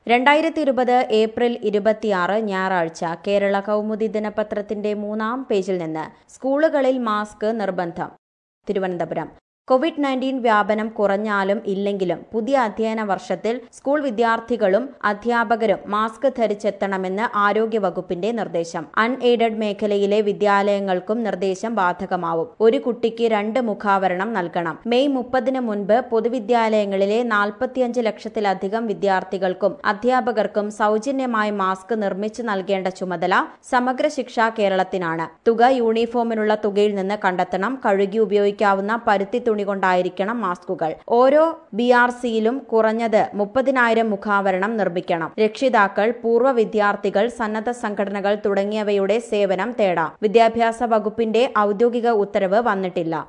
രണ്ടായിരത്തി ഇരുപത് ഏപ്രിൽ ഇരുപത്തിയാറ് ഞായറാഴ്ച കേരള കൗമുദി ദിനപത്രത്തിന്റെ മൂന്നാം പേജിൽ നിന്ന് സ്കൂളുകളിൽ മാസ്ക് നിർബന്ധം തിരുവനന്തപുരം കോവിഡ് നയൻറ്റീൻ വ്യാപനം കുറഞ്ഞാലും ഇല്ലെങ്കിലും പുതിയ അധ്യയന വർഷത്തിൽ സ്കൂൾ വിദ്യാർത്ഥികളും അധ്യാപകരും മാസ്ക് ധരിച്ചെത്തണമെന്ന് ആരോഗ്യവകുപ്പിന്റെ നിർദ്ദേശം അൺഎയ്ഡഡ് മേഖലയിലെ വിദ്യാലയങ്ങൾക്കും നിർദ്ദേശം ബാധകമാവും ഒരു കുട്ടിക്ക് രണ്ട് മുഖാവരണം നൽകണം മെയ് മുപ്പതിന് മുൻപ് പൊതുവിദ്യാലയങ്ങളിലെ നാൽപ്പത്തിയഞ്ച് ലക്ഷത്തിലധികം വിദ്യാർത്ഥികൾക്കും അധ്യാപകർക്കും സൗജന്യമായി മാസ്ക് നിർമ്മിച്ചു നൽകേണ്ട ചുമതല സമഗ്ര ശിക്ഷ കേരളത്തിനാണ് തുക യൂണിഫോമിനുള്ള തുകയിൽ നിന്ന് കണ്ടെത്തണം കഴുകി ഉപയോഗിക്കാവുന്ന പരുത്തി തുണി കൊണ്ടായിരിക്കണം മാസ്കുകൾ ഓരോ ബി ആർ സിയിലും കുറഞ്ഞത് മുപ്പതിനായിരം മുഖാവരണം നിർമ്മിക്കണം രക്ഷിതാക്കൾ പൂർവ്വ വിദ്യാർത്ഥികൾ സന്നദ്ധ സംഘടനകൾ തുടങ്ങിയവയുടെ സേവനം തേടാം വിദ്യാഭ്യാസ വകുപ്പിന്റെ ഔദ്യോഗിക ഉത്തരവ് വന്നിട്ടില്ല